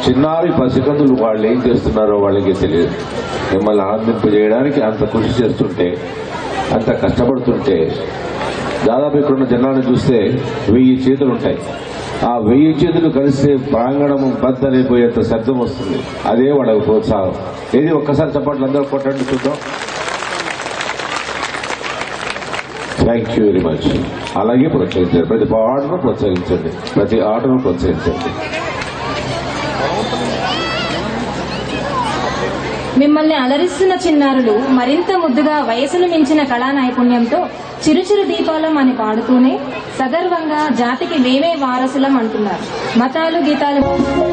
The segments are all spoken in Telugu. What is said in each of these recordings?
చిన్నారి పసికందులు వాళ్ళు ఏం చేస్తున్నారో వాళ్ళకి తెలియదు మిమ్మల్ని ఆనందింపజేయడానికి అంత కృషి చేస్తుంటే అంత కష్టపడుతుంటే దాదాపు ఇక్కడున్న జనాన్ని చూస్తే వెయ్యి చేతులు ఉంటాయి ఆ వెయ్యి చేతులు కలిస్తే ప్రాంగణం బద్దలైపోయేంత శబ్దం వస్తుంది అదే వాళ్ళకి ప్రోత్సాహం ఏది ఒక్కసారి చప్పట్లు అందరూ కొట్టండి చూద్దాం థ్యాంక్ యూ వెరీ మచ్ అలాగే ప్రోత్సహించండి ప్రతి ఆటను ప్రోత్సహించండి ప్రతి ఆటను ప్రోత్సహించండి మిమ్మల్ని అలరిస్తున్న చిన్నారులు మరింత ముద్దుగా వయసును మించిన కళా నైపుణ్యంతో చిరుచిరు దీపాలం అని పాడుతూనే సగర్వంగా జాతికి మేమే వారసులం అంటున్నారు మతాలు గీతాలు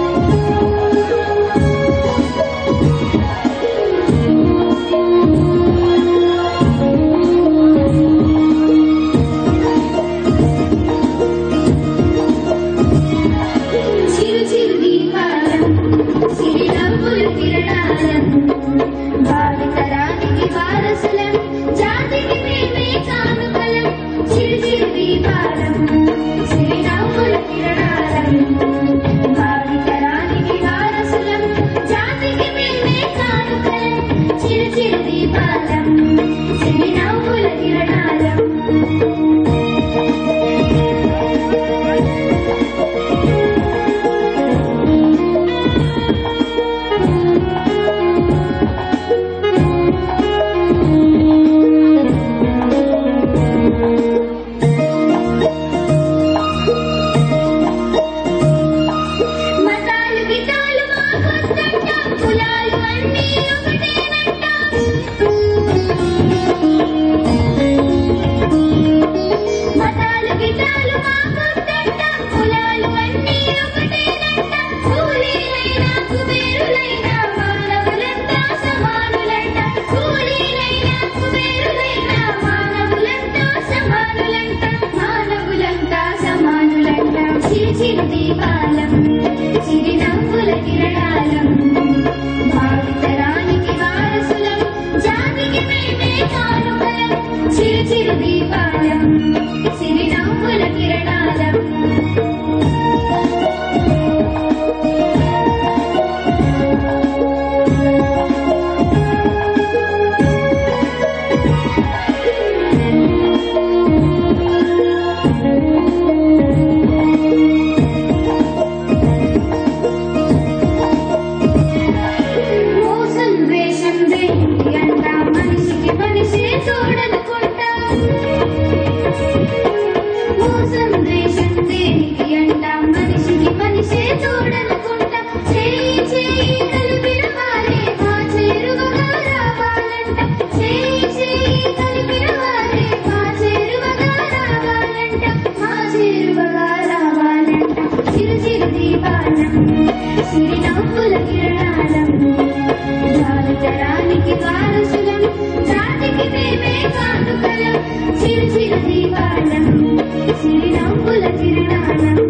చిరు చిరు దీపాలం సిరినవ్వుల కిరణాలం భావితరానికి వారసులం జాతికి మేమే కానుకలం చిరు చిరు దీపాలం సిరినవ్వుల కిరణాలం భావితరానికి వారసులం జాతికి మేమే కానుకలం చిరు చిరు దీపాలం సిరినవ్వుల కిరణాలం మతాలు గితాలు మాకొద్దంట కులాలు అన్నీ ఒకటేనంట మతాలు గితాలు మాకొద్దంట కులాలు అన్నీ ఒకటేనంట కూలీలైనా కుబేరులైనా మానవులంతా సమానులంట కూలీలైనా కుబేరులైనా మానవులంతా సమానులంట మానవులంతా సమానులంట చిరు చిరు దీపాలం చిరునవ్వుల కిరణాలం భావితరానికి వారసులం జాతికి మేమే కానుకలం చిరు చిరు దీపాలం చిరునవ్వుల కిరణాలం మోసం వేషం దేనికి అంట మనిషికి మనిషే చూడనుకుంటా మోసం ద్వేషం దేనికి అంట మనిషికి మనిషే చూడనుకుంటా చేయి చేయి కలిపిన వారే మా చేరువగా రావాలంట చేయి చేయి కలిపిన వారే మా చేరువగా రావాలంట మా చేరువగా రావాలంట చిరు చిరు దీపాలం సిరినవ్వుల కిరణాలం భావితరానికి వారసులం జాతికి మేమే కానుకలం చిరు చిరు దీపాలం సిరినవ్వుల కిరణాలం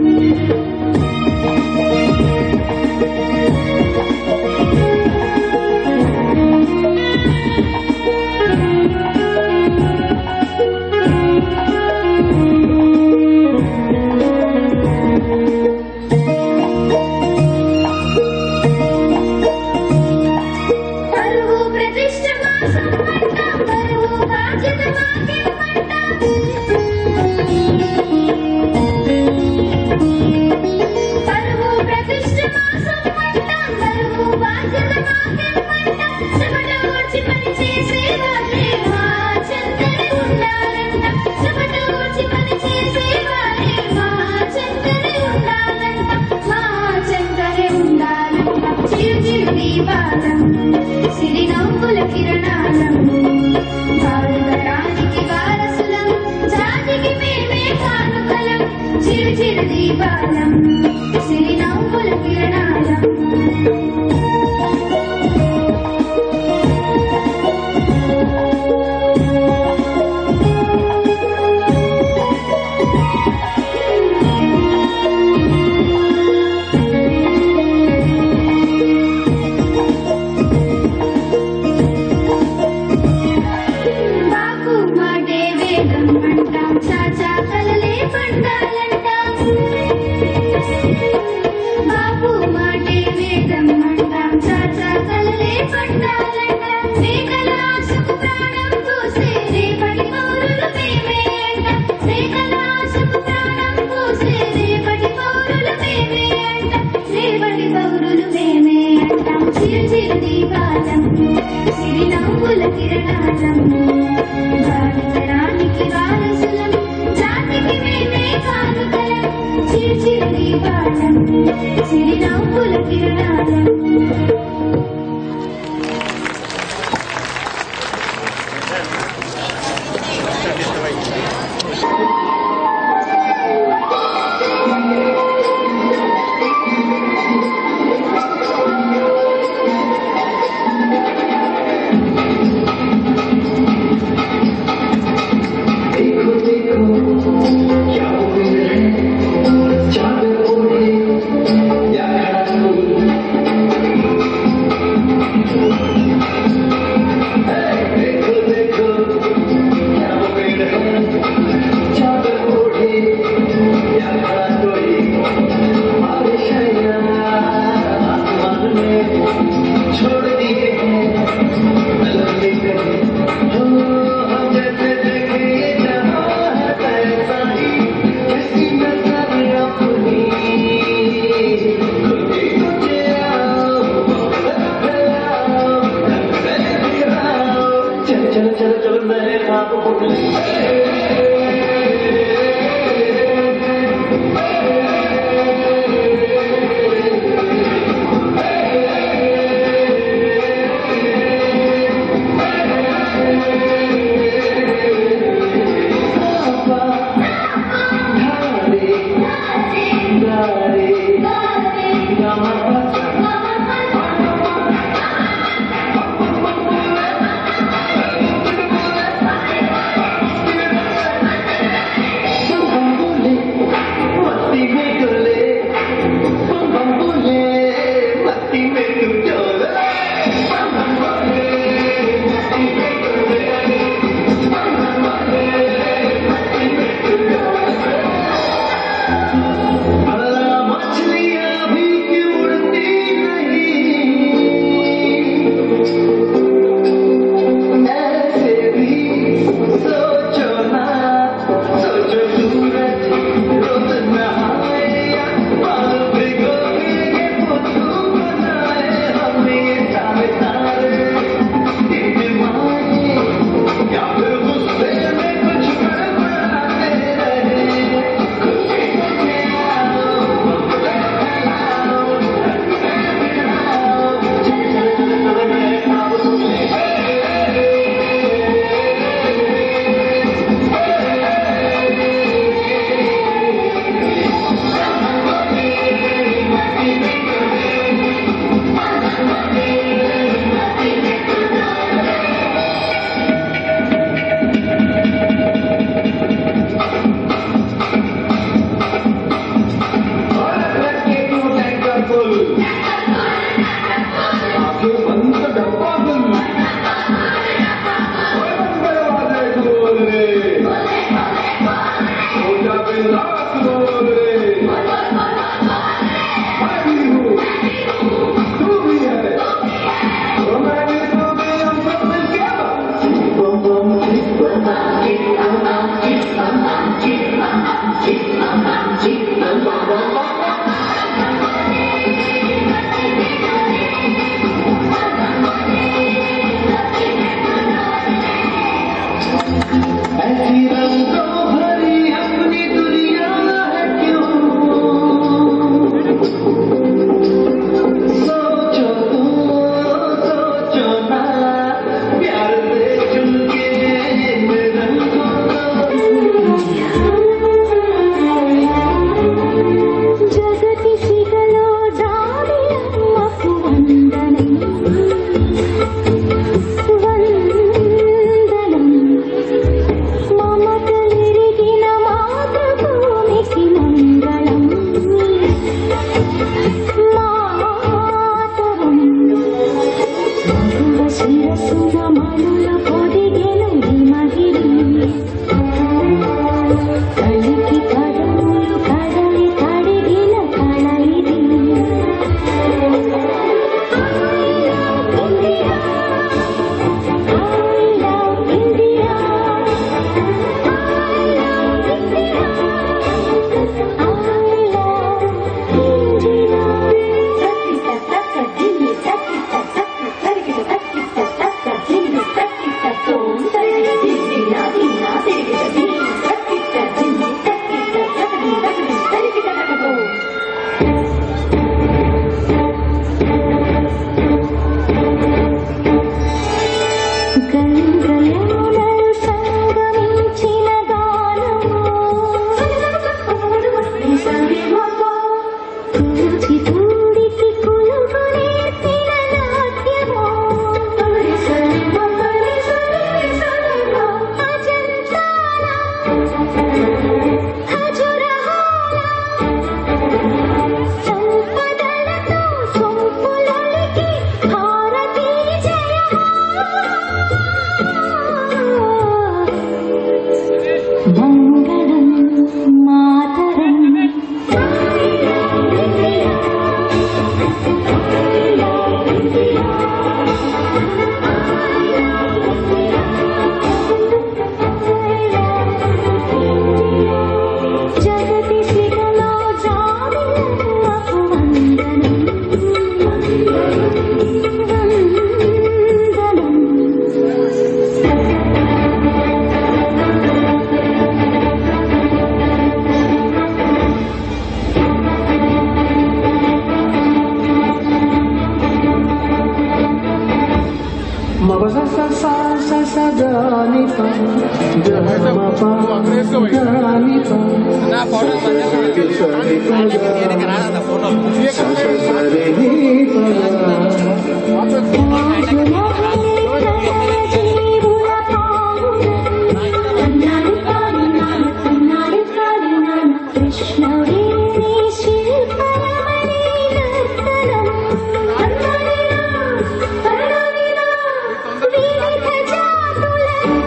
పరువు ప్రతిష్ట మా సొమ్మంటాం పరువు బాధ్యత మాకేమంటాం పరువు ప్రతిష్ట మా సొమ్మంటాం పరువు బాధ్యత మాకేమంటాం చెమట ఓడ్చి పని చేసే వాళ్ళే మా చెంతనే ఉండాలంట చెమట ఓడ్చి పని చేసే వాళ్ళే మా చెంతనే ఉండాలంట మా చెంతనే ఉండాలంట చిరు చిరు దీపాలం సిరినవ్వుల కిరణాలం భావితరానికి వారసులం జాతికి మేమే కానుకలం చిరు చిరు దీపాలం సిరినవ్వుల కిరణాలం బాకు మాటే వేదం అంటాం చాచా కలలే పండాలంటాం బాపు మాటే రేపటి పౌరులు మేమే అంట రేపల ఆశకు ప్రాణం పోసే రేపటి పౌరులు మేమే అంట రేపటి పౌరులు మేమే అంటాం చిరు చిరు దీపాలం సిరి నవ్వుల కిరణాలం భావితరానికి వారసులం జాతికి మేమే కానుకలం చిరు చిరు దీపాలం సిరి నవ్వుల కిరణాలం देखो देखो क्या उम्मीद है चादर ओढ़े या खड़ा कोई देखो देखो क्या उम्मीद है चादर ओढ़े या खड़ा कोई हमारे शैया आसमान में छोड़ दिए हैं अलग लेकर हो हम जैसे देखे ये जहां है ऐसा ही ऐसी नजर अपनी खुद ही तुझे आओ फैलाओ चल चल चल चल मेरे ख्वाब उड़ धारे धारे मस्ती में डोले बम बम बोले मस्ती में तू डोले बम बम बोले मस्ती में डोले बम बम बोले मस्ती में तू डोले अल्लाह मछलियां भी क्यों उड़ती नहीं ऐसे भी सोचो ना सोचो सूरज रोज नहाए बाल भिगोए ये फोटो बनाए हमने ये सारे तारे इतमाए या फिर गुस्से में कुछ गड़बड़ाते रहे खुशी में आओ फैलाओ चल चल चल चल मैं ख्वाब सुने ऐसी रंगों भरी अपनी दुनिया है क्यों सोचो तो सोचो ना प्यार से चुनके रंगों జగతి శిఖలో దారియమ్మకు వందనం వందనం మమత కృష్ణవేణి శిల్పరమణి నర్తనం అందరిలో పరవిలో వివిధ జాతుల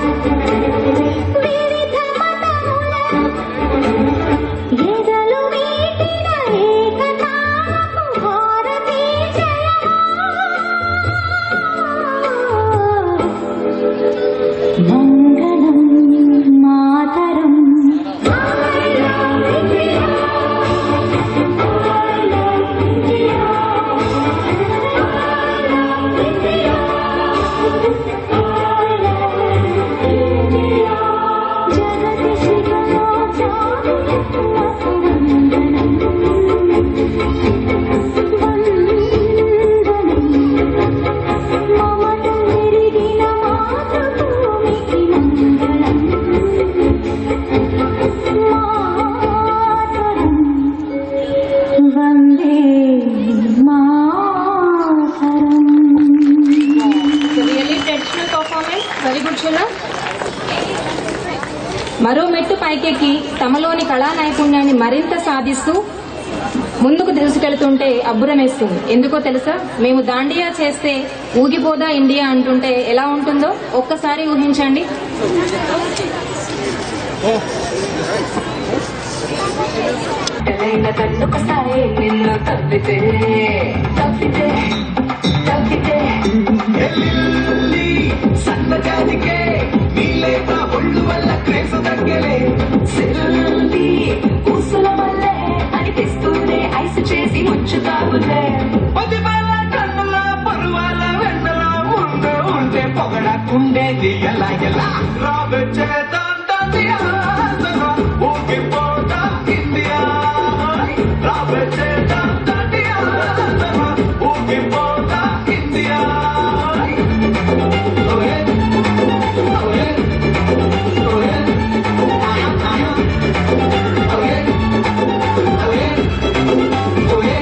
వివిధ మతముల ఎదలు వీటిన ఏకతాకు భారతీ జయ మంగళం మాతరం జగతి శిఖలో మమత మెరిగిన మాతృభూమికి మంగళం మాతరం వందే మాతరం really traditional performance very good షులా మరో మెట్టు పైకెక్కి తమలోని కళా నైపుణ్యాన్ని మరింత సాధిస్తూ ముందుకు తీసుకెళ్తుంటే అబ్బురమేస్తుంది ఎందుకో తెలుసా మేము దాండియా చేస్తే ఊగిపోదా ఇండియా అంటుంటే ఎలా ఉంటుందో ఒక్కసారి ఊహించండి తెలైన కన్నుకొస్తాయి నిన్ను తప్పితే తప్పితే తప్పితే సన్నజాతికే నీలేత ఒళ్ళు వల్ల క్రేసు తగ్గలే సిల్లి ఊసుల వల్లే అనిపిస్తూనే ఐస్ చేసి ముంచుతావులే పదివేల టన్నుల పరువాల వెన్నెల ముందు ఉంటే పొగడకుండేది ఎలా ఎలా రాబెచ్చేద్దాం తండ్రియా ఊగిపోతా ఇండియా రాబెచ్చేద్దాం తండ్రియా ఊగిపోతా ఇండియా ఓయే ఓయే ఓయే ఓయే ఓయే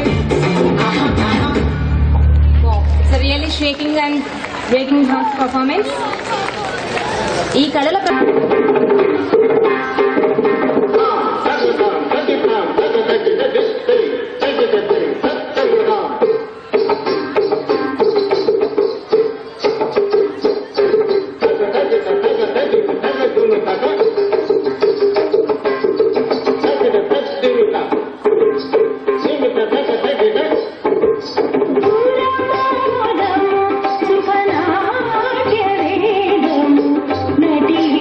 it's really shaking and breaking heart performance ఈ కళల ప్ర- శుభనాట్యవేదం నటి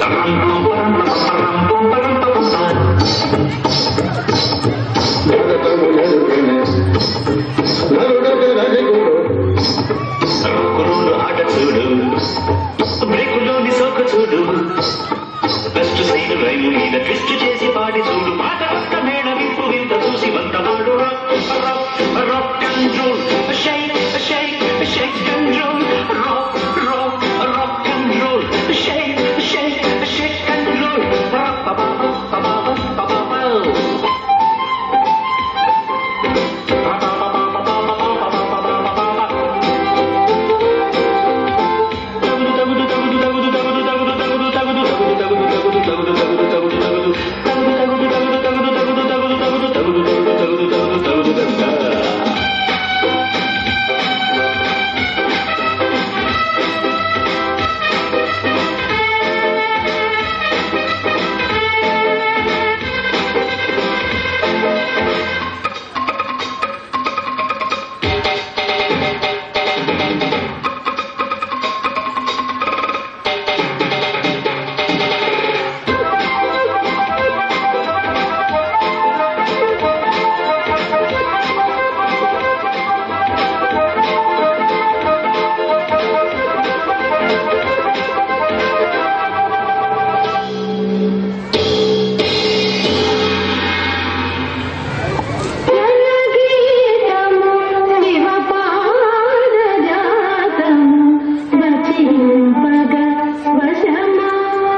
కురులు ఆట చూడు బ్రేకులోని సోక చూడు బెస్ట్ సైడ్ రైలు మీద ట్విస్ట్ చేసి పాడి చూడు పాట పక్క మేడ విప్పు వింత చూసి వంటవాడు rock and roll shake shake shake and roll rock rock rock and roll shake shake shake and roll జనగీతము శివపాదజాతము వచింపగ వశమా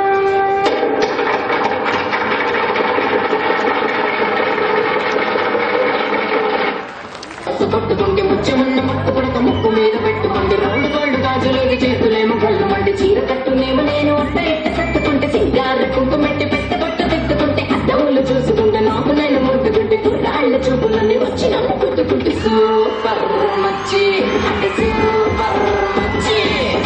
పట్టుకుంటే ముత్యమున్న పట్టు కొడక ముక్కు మీద పెట్టుకుంటే రెండు గోల్డ్ గాజులోకి చేతులేమో కళ్ళు మండి చీర కట్టునేమో నేను అట్ట ఇట్ట కట్టుకుంటే సింగార కుంకుమెట్టి పెట్ట బొట్టు పెట్టుకుంటే అద్దములు చూసుకుంటే నాకు నేను ముట్టుకుంటే కుర్రాళ్ళ చూపులన్నీ వచ్చి నన్ను కుట్టుకుంటే సూపర్ మచ్చి అంటే సూపర్ మచ్చి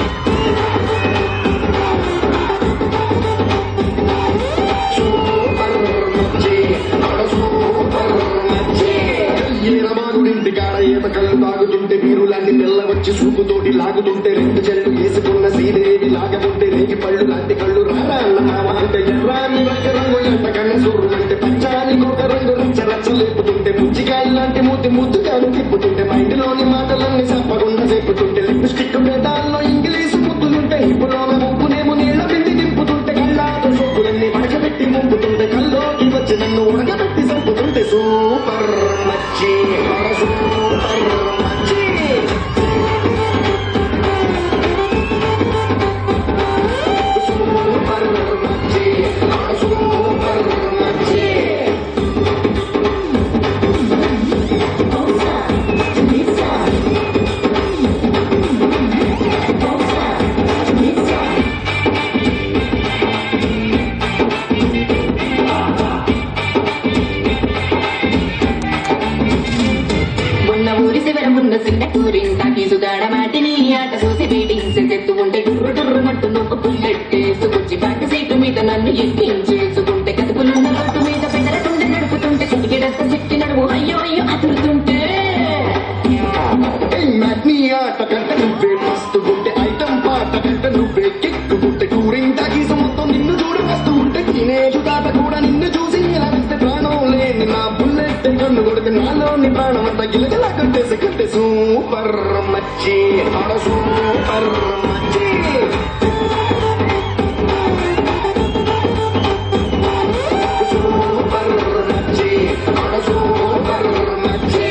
సూపర్ మచ్చి అంటే సూపర్ మచ్చి ఈరమాగుడింటి కాడ ఈత కళ్ళు తాగుతుంటే మీరు లాంటి పిల్ల వచ్చి సూపుతోటి లాగుతుంటే రెండు చెల్లు వేసుకున్న శ్రీదేవి లాగతుంటే రేగి పళ్ళు లాంటి కళ్ళు రారా అన్న మామ అంటే ఎర్రాని ఒక్క రంగు ఎంత కన్న సూరు అంటే పచ్చాని ఒక రంగు రచ్చ రచ్చ లేపుతుంటే ముచ్చికాయ లాంటి మూతి ముద్దుగాను తిప్పుతుంటే మైండ్లోని మాటలన్నీ చెప్పకుండా చెప్పుతుంటే లిప్స్టిక్ పెదాల్లో ఇంగ్లీషు ముద్దులుంటే ఇప్పులోన ముప్పునేమో నీళ్ళ పిండి తిప్పుతుంటే కళ్ళాతో సొక్కులన్నీ పడకబెట్టి ముంపుతుంటే కల్లోకి వచ్చి నన్ను ఉడకబెట్టి చంపుతుంటే సూపర్ మచ్చి మన సూపర్ మచ్చి సూపర్ మచ్చి మన సూపర్ మచ్చి ఉన్న ఊరి శివర ఉన్న చిన్న కూరింటాకి సుగాడ మాటిని ఆట చూసి బీటింగ్స్ చెత్తు ఉంటే డుర్రు డుర్రు మట్టు నువ్వు బుల్లెట్ వేసుకొచ్చి బ్యాక్ సీటు మీద నన్ను ఎక్కించేసుకుంటే కదుపులున్న రోడ్డు మీద పెదరకుండా నడుపుతుంటే చిటికెడంత చిట్టి నడుము అయ్యో అయ్యో అతురుతుంటే నీ ఆట కంట నువ్వే మస్తు గుంటే ఐటమ్ పాట కంట నువ్వే కిక్కుకుంటే టూరింగ్ టాకీస్ మొత్తం నిన్ను చూడు వస్తూ ఉంటే తినేజు తాత కూడా నిన్ను చూసి ఇలా వేస్తే ప్రాణం లేని నా బుల్లెట్ కన్ను కొడితే నాలోని ప్రాణం అంతా గిలగిలా కట్టేసి కట్టే సూపర్ మచ్చి ఆడ సూపర్ మచ్చి సూపర్ మచ్చి ఆడ సూపర్ మచ్చి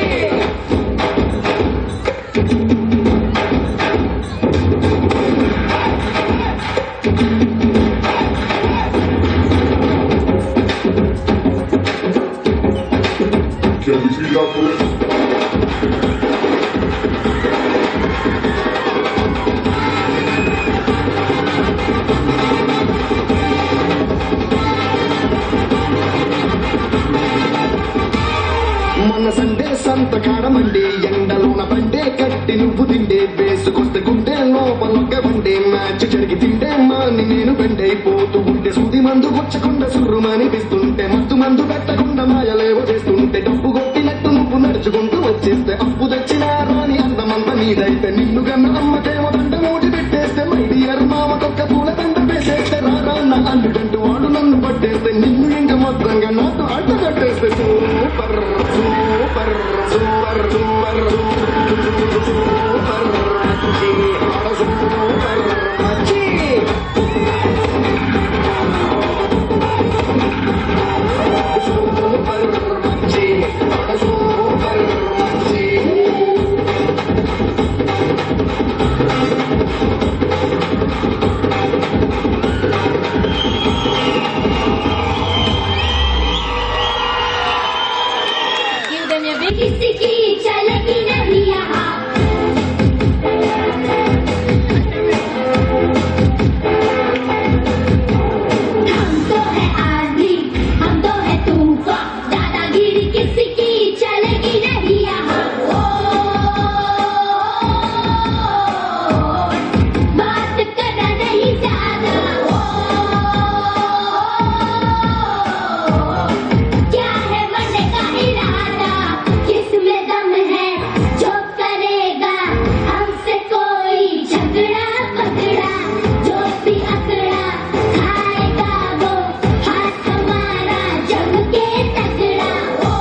మన సండే సంత కాడమండి ఎండలోన బండే కట్టి నువ్వు తిండే వేసుకొస్తే గుండె లోపలొక్క బండే మ్యాచ్ జరిగి తిండే మాని నేను బెండైపోతూ ఉంటే సుది మందు గుచ్చకుండా సుర్రుమనిపిస్తుంటే మత్తు మందు పెట్టకుండా మాయలేవో చేస్తుంటే డబ్బు కొట్టినట్టు నువ్వు నడుచుకుంటూ వచ్చేస్తే అప్పు తెచ్చినా రాని అందమంత నీదైతే నిన్ను గన్న అమ్మకేమో దండ మూటి పెట్టేస్తే మై డియర్ మామకొక్క ఇక పూల దండ వేసేస్తే రారా నా అల్లుడంటూ వాడు నన్ను పట్టేస్తే నిన్ను ఇంక మొత్తంగా నాతో అడ్డ కట్టేస్తే super super super super super మచ్చి ఆడ సూపర్ మచ్చి సూపర్ మచ్చి ఆడ సూపర్ మచ్చి Give them a big किसी की चलती नहीं यहाँ हम तो है आंधी हम तो है तूफान दादागिरी किसी की चलेगी नहीं यहाँ ओ, बात करना नहीं ज्यादा ओ, क्या है मरने का इरादा किसमें दम है जो करेगा हमसे कोई झगड़ा पकड़ा जो भी अकड़ा खाएगा वो हाथ हमारा जम के तकड़ा ओ,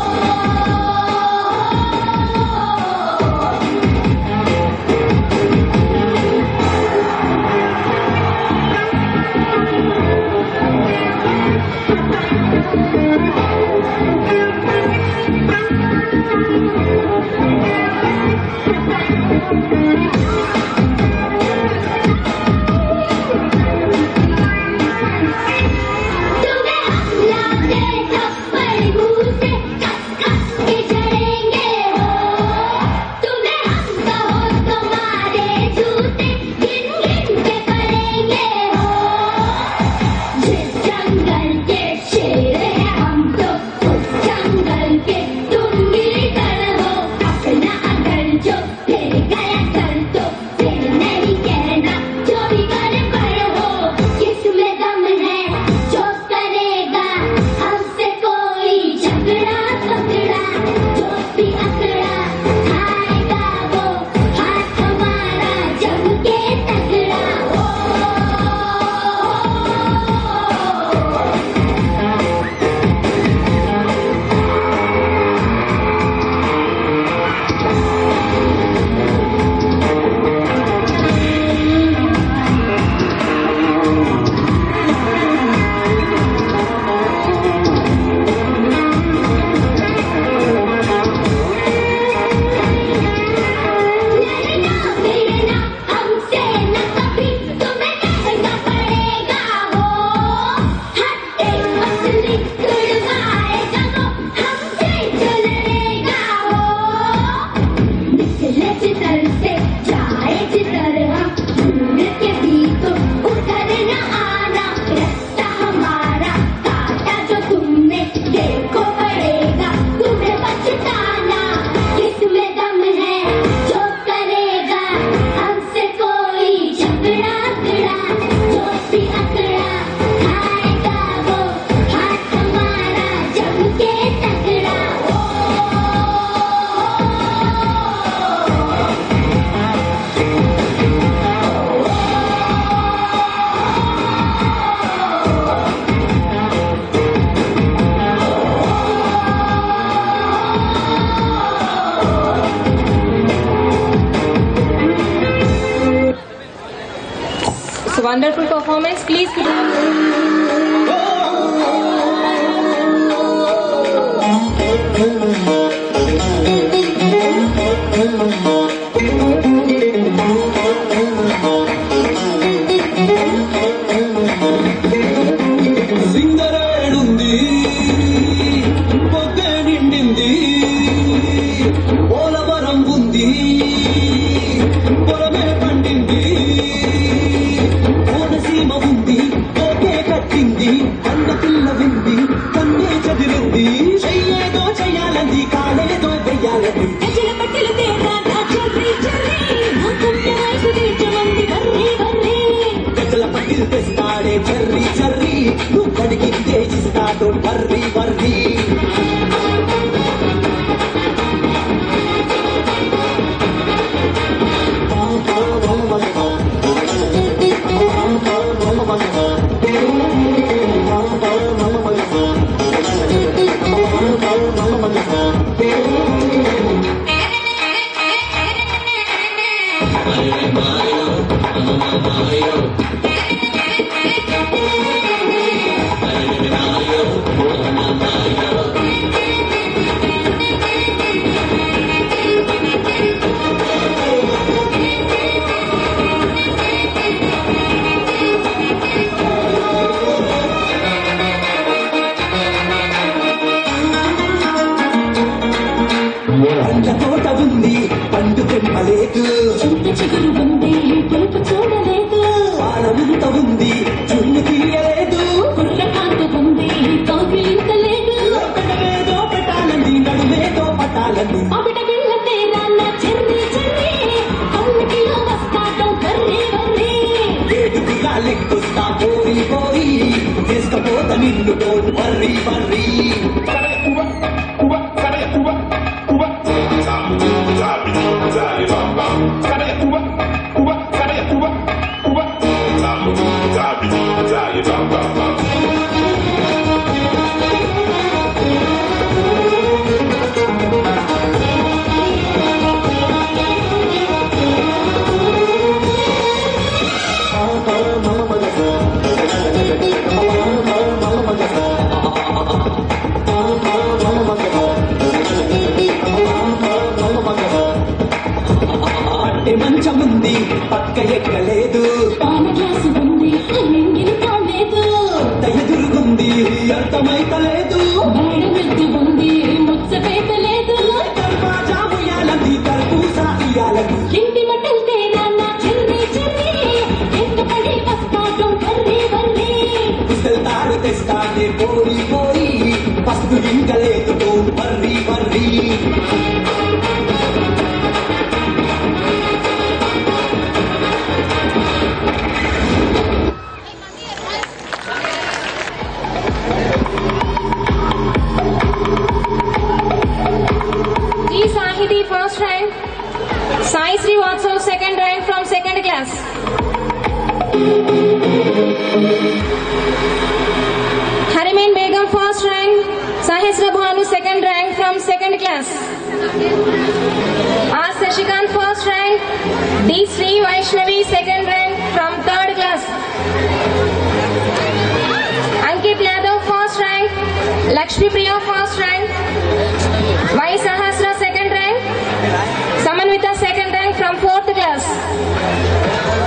तुम्हें हम लाते थप्पड़ मुंह से कस कस के झड़ेंगे हो तुम्हें हम कहो तो मारे जूते गिन गिन के पड़ेंगे हो जिस जंगल के शेर है हम तो उस जंगल के तुम गिरकर हो अपना अगर जो फिर गया कर तो फिर नहीं कहना चोरी कर पर हो किसमें दम है जो करेगा हमसे कोई झगड़ा पकड़ा जो भी अकड़ा खाएगा वो हाथ हमारा जम के तकड़ा ओ, लड़ना भिड़ना हमसे न कभी तुम्हें कहना पड़ेगा हो हट्टे असली तुड़वाएगा वो हमसे जो लड़ेगा हो निकले जिधर से जाए जिधर हम ढूंढ के भी तो उधर न आना रास्ता हमारा काटा जो तुमने देखो पड़ेगा तुम्हें पछताना किसमें दम है जो करेगा हमसे कोई झगड़ा अकड़ा जो भी अकड़ा खाएगा वो हाथ हमारा जम के तकड़ा ओ, It's a wonderful performance. Please put your hands. సింగరేడుంది పొద్దే నిండింది పోలవరం ఉంది పొలమే పండింది కోనసీమ ఉంది కోకే కట్టింది కన్న పిల్ల వింది కన్నే చదిరింది చెయ్యేదో చెయ్యాలంది కాలేదో వెయ్యాలంది గజల పట్టెలు తేరాక చర్రి చర్రి భూకంప వైపు తీర్చమంది వర్రి వర్రి గజల పట్టిలు తెస్తాడే చర్రి చర్రి నువ్వు అడిగితే ఇస్తాడు వర్రి వర్రి ఉంది చున్ను తీయలేదు కుర్రకాంత ఉంది కౌగిలింతలేదు పెట్టలేదో పెట్టాలంది నడుమేదో పట్టాలంది అవిట గిళ్ళ తేరాన్న చెర్రి చెర్రి కమ్మికిలో వస్తాడు కర్రీ వర్రీ వేడుకగా లెక్కొస్తా పోయి పోయి తీసుకపోత నిన్ను డోంట్ వర్రీ వర్రీ అంటే మంచముంది పక్క ఎక్కలేదు పాన గ్లాసు ఉంది ఎంగిలి కాలేదు ఎదురుగుంది అర్థమైతలేదు మేడ మెత్తి ఉంది ముచ్చటైత లేదు దర్వాజా ఉయ్యాలంది కర్పూసా ఇయ్యాలంది ఇంటి మటల్ తేరాన్న చెర్రి చెర్రి ఎంతపడి వస్తాడు కర్రీ వర్రీ కుసల్తాడు తెస్తానే పోయి పోయి పస్తు ఇంకా లేదు don't worry worry G Sahiti first rank. Sai Srivatsav second rank from second class. Harimen Begum first rank. Sahasra Bhanu second rank from second class. R Sashikant first rank. D Sri Vaishnavi second rank from third class. Ankit Yadav first rank. Lakshmi Priya first rank. Y Sahasra second rank. Samanvita second rank from fourth class.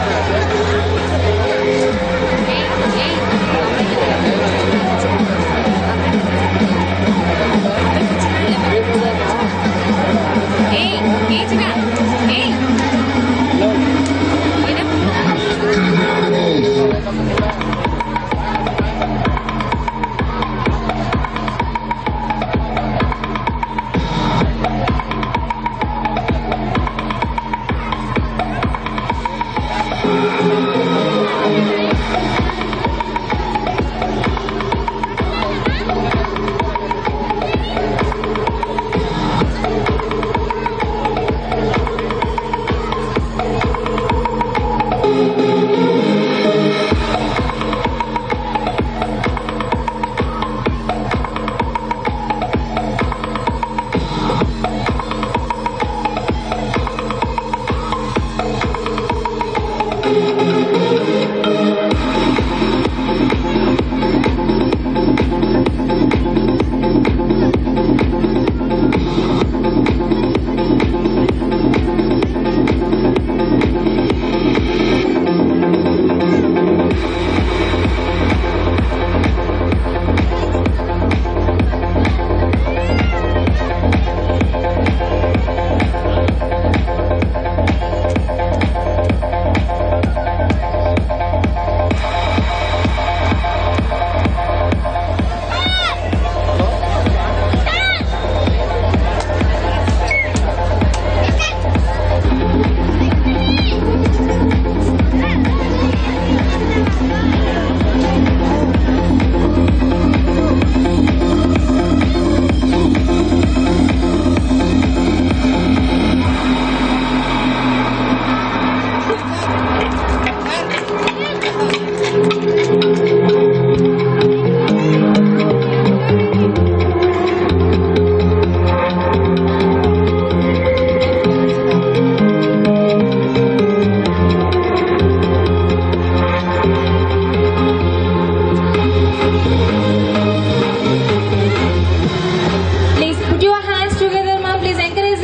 Please put your hands together, ma'am. Please encourage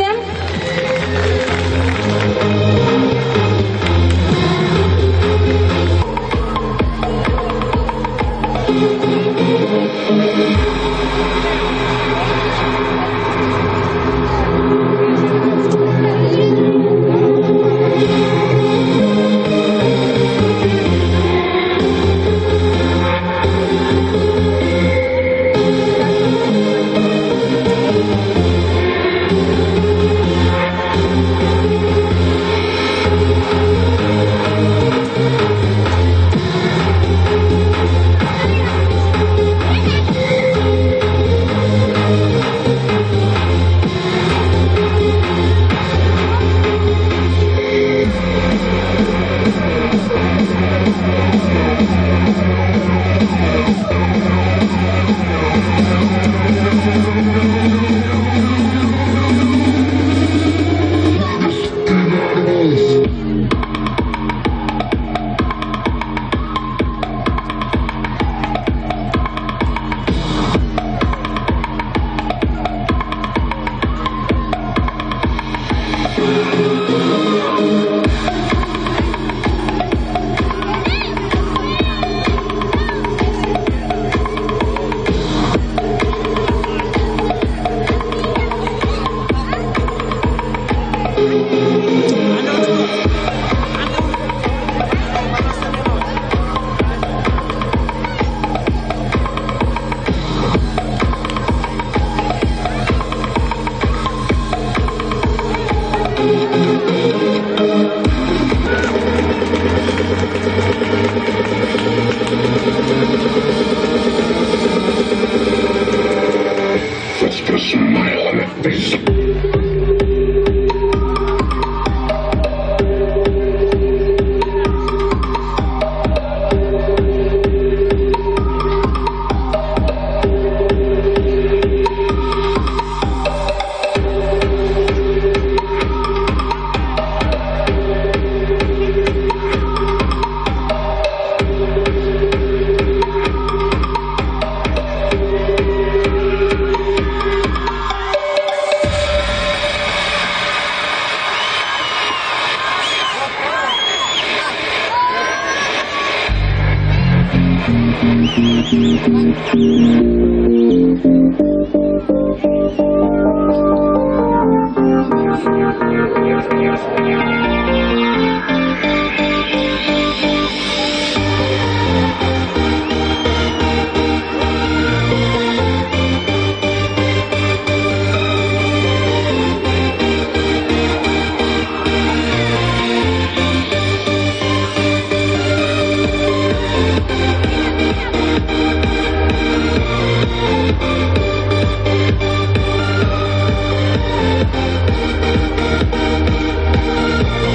them. ఆ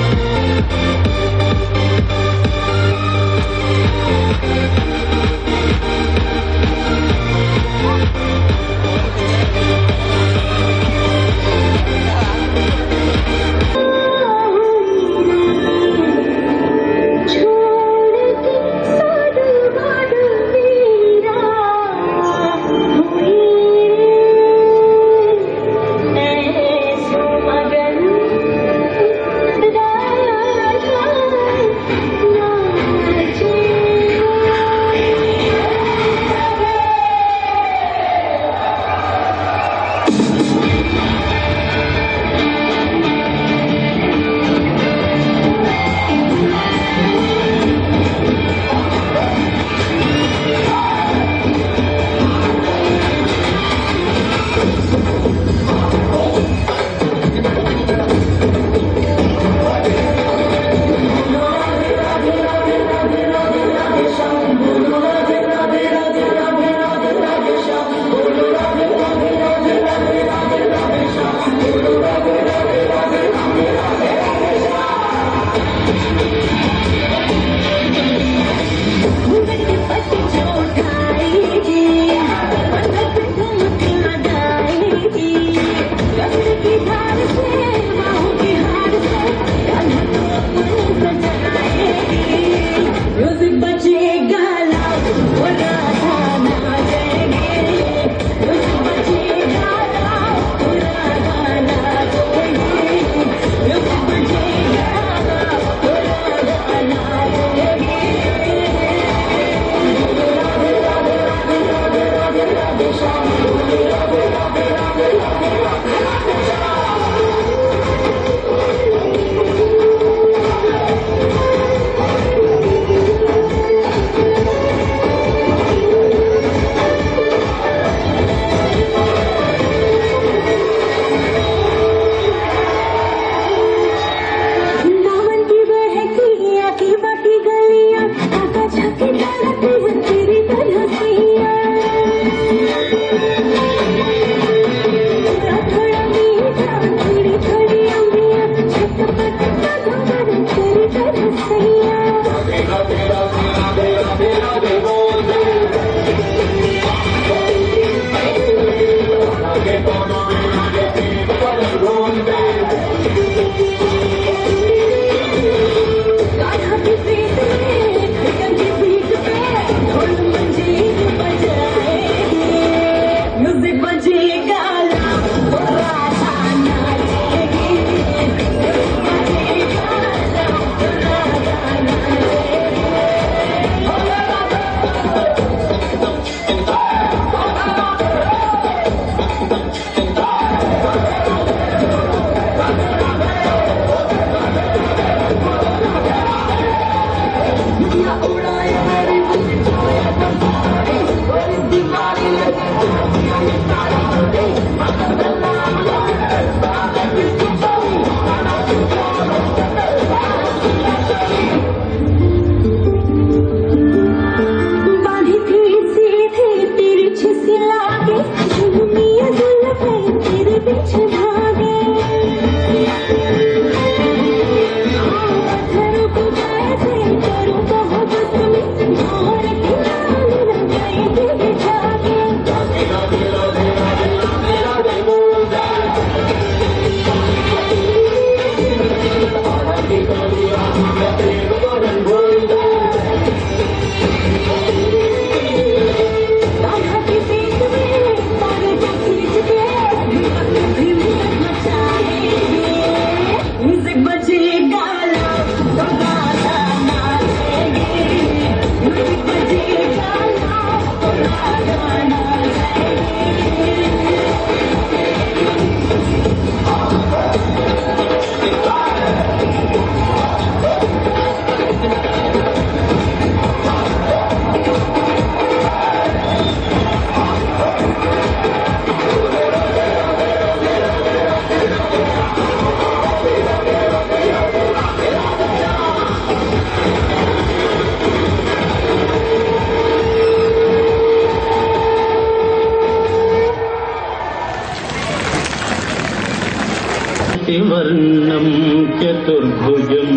వర్ణం చతుర్భుజం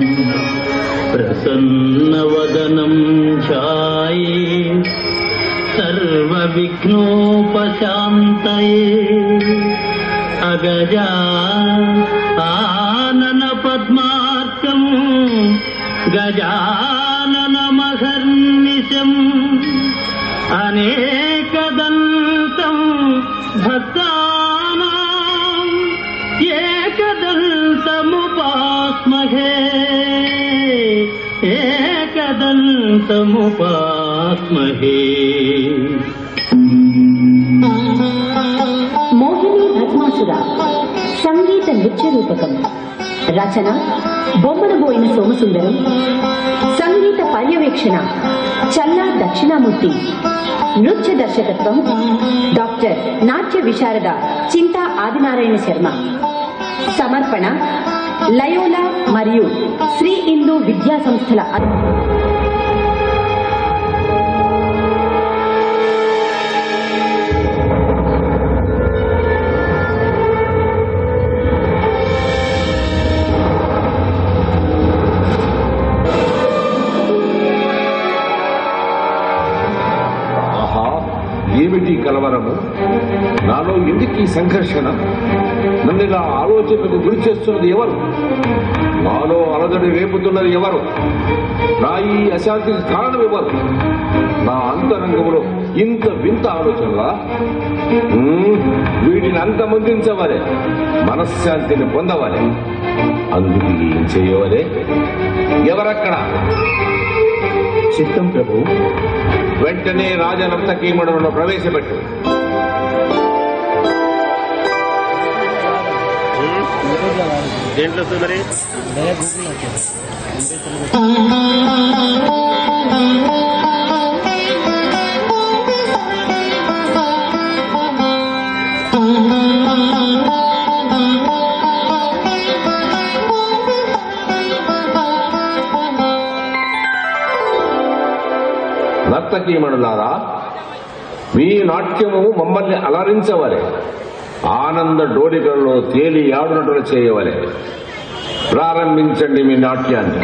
ప్రసన్నవదనం ఛాయే సర్వవిఘ్నోపశాంతయే అగజా ఆనన పద్మార్కం గజాననమహర్నిశం అనేకదంతం భక్తానాం ఏకదంతముపాస్మహే ఏకదంతముపాస్మహే మోహిని భస్మాసుర సంగీత నృత్య రూపకం రచన బొమ్మనబోయిన సోమసుందరం సంగీత పర్యవేక్షణ చల్లా దక్షిణామూర్తి నృత్య దర్శకత్వం డాక్టర్ నాట్య విశారద చింతా ఆదినారాయణ శర్మ సమర్పణ లయోలా మరియు శ్రీ ఇందు విద్యా సంస్థల అధి- ఆహా ఏమిటి ఈ కలవరము నాలో ఎందుకు ఈ సంఘర్షణ నన్ను ఇలా ఆలోచనకు గురి చేస్తున్నది ఎవరు నాలో అలజడి రేపుతున్నది ఎవరు నా ఈ అశాంతికి కారణం ఎవరు నా అంతరంగంలో ఇంత వింత ఆలోచనలా ఉమ్, వీటిని అంతమొందించవలే మనశ్శాంతిని పొందవలే అందుకు ఏం చేయవలే ఎవరక్కడ చిత్తం ప్రభు వెంటనే రాజనర్తకీమణులను ప్రవేశపెట్టు దేంట్లో సుందరి నర్తకీమణులారా మీ నాట్యము మమ్మల్ని అలరించవలే ఆనంద డోలికలలో తేలి ఆడునట్లు చేయవలే ప్రారంభించండి మీ నాట్యాన్ని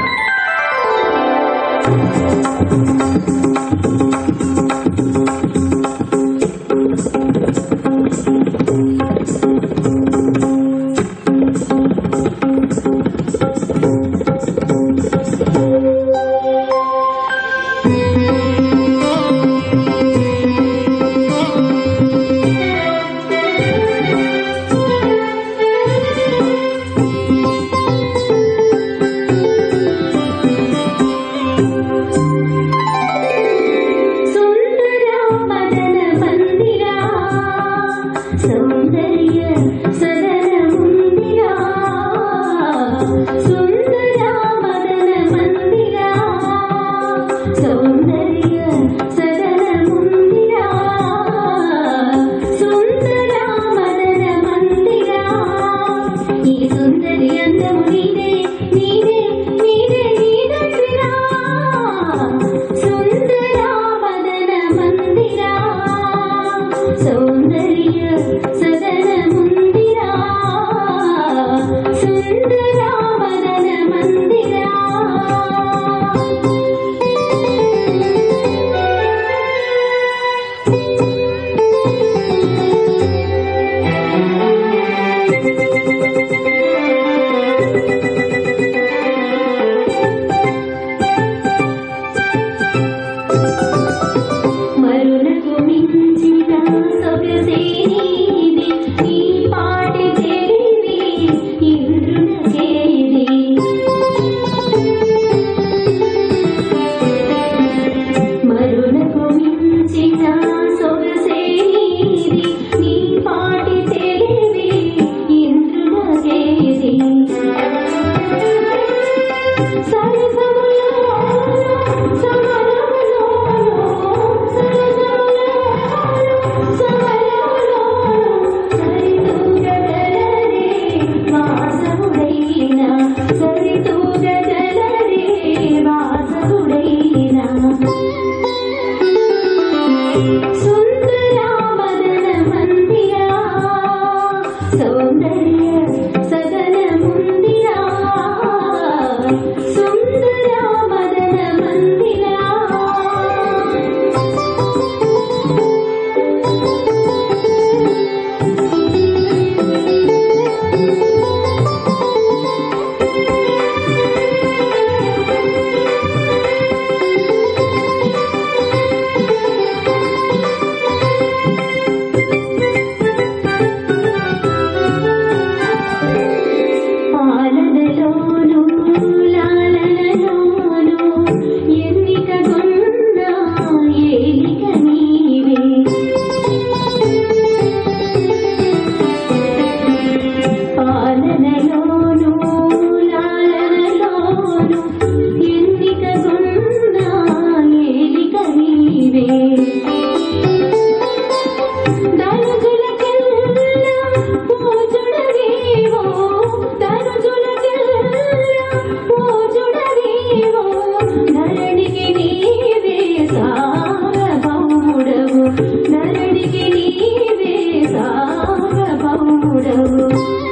సారభౌముడవు నరుడికి నీవే సారభౌముడవు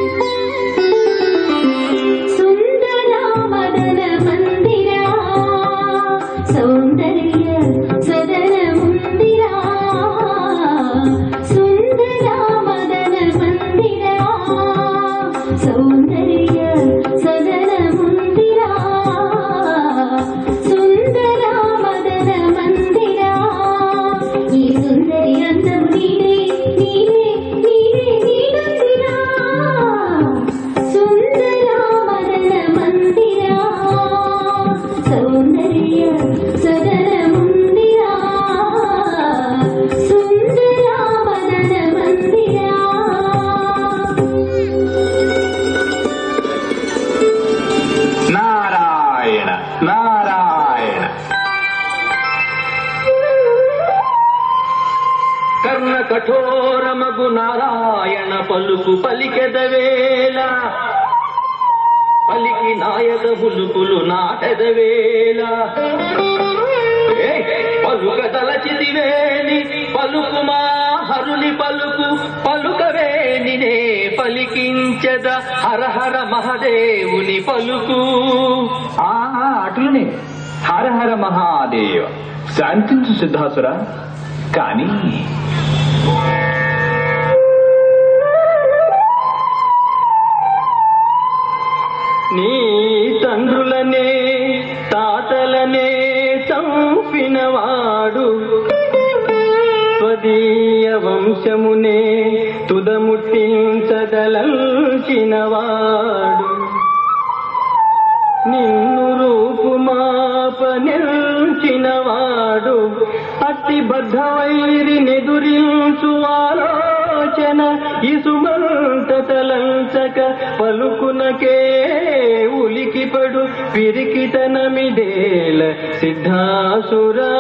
సుందర మదన మందిరా సౌందర్య సదన ముందిరా సుందర మదన మందిరా సౌందర్య సదన ముందిరా సుందర మదన మందిరా ఈ సుందరి అందం నీదే నీదే నీదే నీదందిరా సుందర మదన మందిరా సౌందర్య సదన ముందిరా సుందర మదన మందిరా నారాయణ నారాయణ కర్ణ కఠోరమగు నారాయణ పలుకు పలికెదవేళ పలికి నాయక పులుకులు నాటెదవేళ ఏయ్! పలుక తలచితివేని పలుకుమా హరుని పలుకు పలుకవేని నే పలికించద హర హర మహదేవుని పలుకు ఆ అటులనే హర హర మహాదేవ శాంతించు సిద్ధాసుర కానీ నీ తండ్రులనే తాతలనే చంపినవాడు స్వదీయ వంశమునే తుదముట్టించదలంచినవాడు నిన్ను రూపుమాప నిల్చినవాడు అతి బద్ధవైరి నెదురించు ఆలోచన ఇసుమంత తలంచక పలుకునకే ఉలికిపడు పిరికితనమిదేల సిద్ధాసురా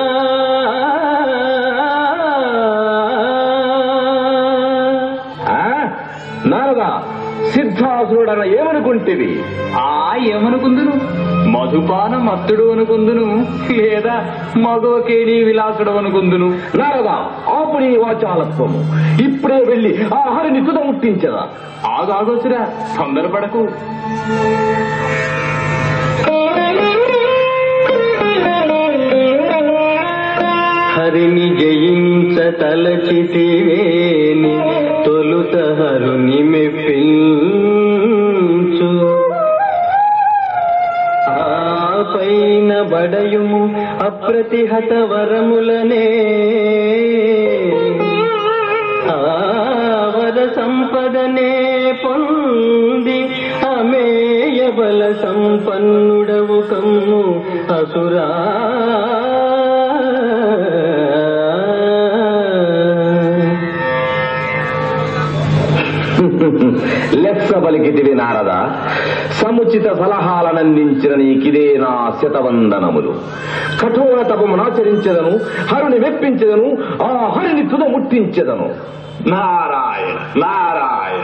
ఆ, నారదా సిద్ధాసురుడన ఏమనుకుంటేవి ఆ ఏమనుకుందును మధుపాన మత్తుడు అనుకుందును లేదా మగోకేడి విలాసుడు అనుకుందును నారదా ఆపుడి వాచాలత్వము ఇప్పుడే వెళ్ళి ఆ హరిని తుద ముట్టించదా ఆగాగొచ్చురా తొందరపడకు హరిని జయించ తలచితివేని తొలుత హరుని మెప్పించు ఆ పైన బడయుము అప్రతిహత వరములనే ఆవర సంపదనే పొంది అమేయ బల సంపన్నుడవు కమ్ము అసురా లెక్క పలికితివి నారద సముచిత సలహాలనందించిన నీకిదే నా శతవందనములు కఠోర తపమునాచరించదను హరుని మెప్పించదను ఆ హరిని తుద ముట్టించదను నారాయణ నారాయణ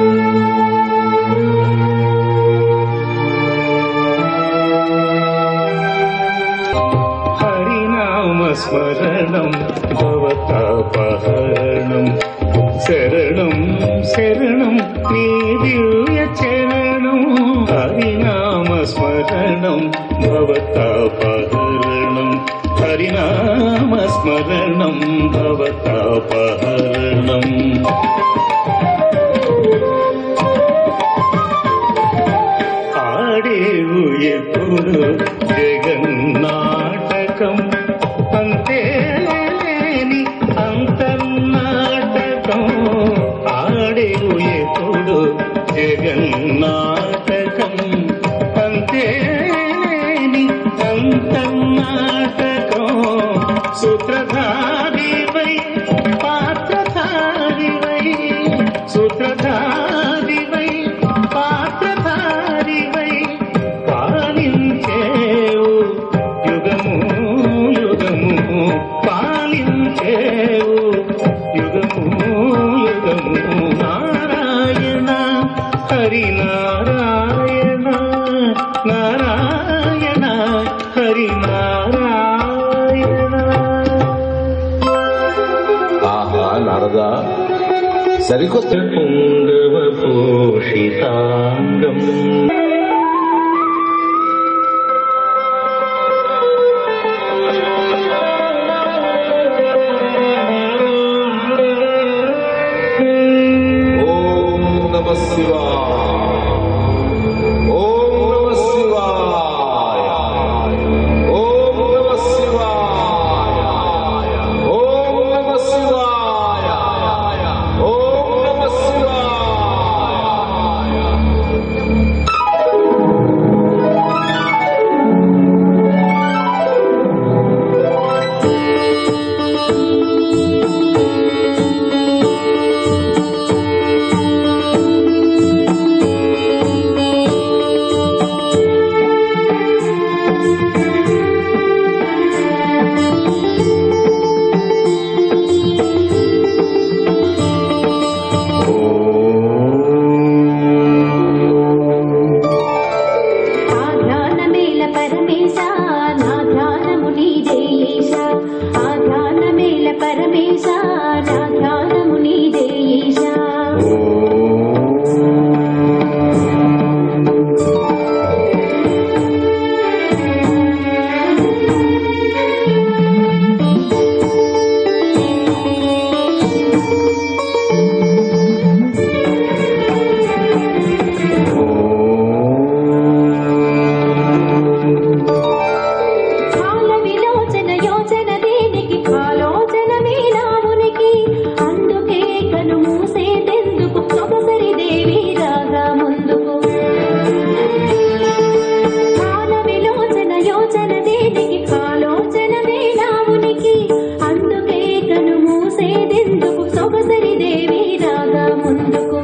హరినామస్మరణం భవతాపహరణం శరణం శరణం నీ దివ్య చరణం హరినామస్మరణం భవతాపహరణం హరినామస్మరణం భవతాపహరణం ఆడేవు ఎప్పుడు జగన్నాటకం అంతేలేని అంతర్నాటకం ఆడేవు ఎప్పుడు జగన్నాటకం అంతేలేని అంతర్నాటకం సూత్రధారివై పాత్రధారివై సూత్రధారివై పాత్రధారివై పాలించేవు యుగము యుగము పాలించేవు యుగము యుగము నారాయణ హరి నారాయణ నారాయణ హరి నారాయణ నారదా సరికొత్త పుంగవ పోషితాంగం ఓం నమ శివాయ ఓం నమ శివాయ ఓం నమ శివాయ ఓం నమ శివాయ ఓం నమ శివాయ ఆ ధ్యానమేల పరమేశ నా ధ్యానము నీదే ఈశ ఆ ధ్యానమేల పరమేశ నా ధ్యానము నీదే ఈశ కాల విలోచన యోచన దేనికి ఆలోచన మీనామునికి అందుకే కను మూసేదెందుకు సొగసరి దేవి రాగా ముందుకు కాల విలోచన యోచన దేనికి ఆలోచన మీనామునికి అందుకే కను మూసేదెందుకు సొగసరి దేవి రాగా ముందుకు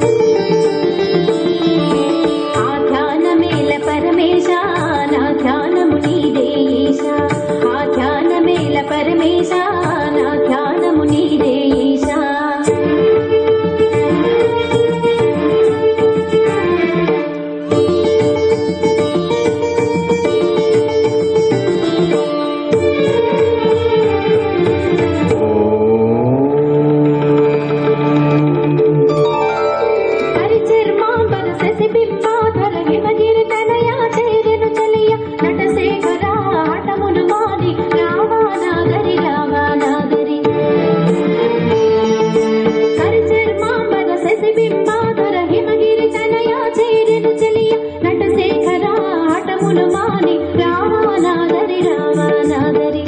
ఆ ధ్యానమేల పరమేశ నా ధ్యానము నీదే ఈశ ఆ ధ్యానమేల పరమేశ నా ధ్యానము నీదే ఈశ హరిచర్మాంబర శశిబింబాధర హిమగిరి తనయా చేరెను చలియ నటశేఖర హఠములు మాది రావానాగరి రావానాగరి హరిచర్మాంబర శశిబింబాధర హిమగిరి తనయా చేరెను చలియ నటశేఖర హఠములు మాది రావానాగరి రావానాగరి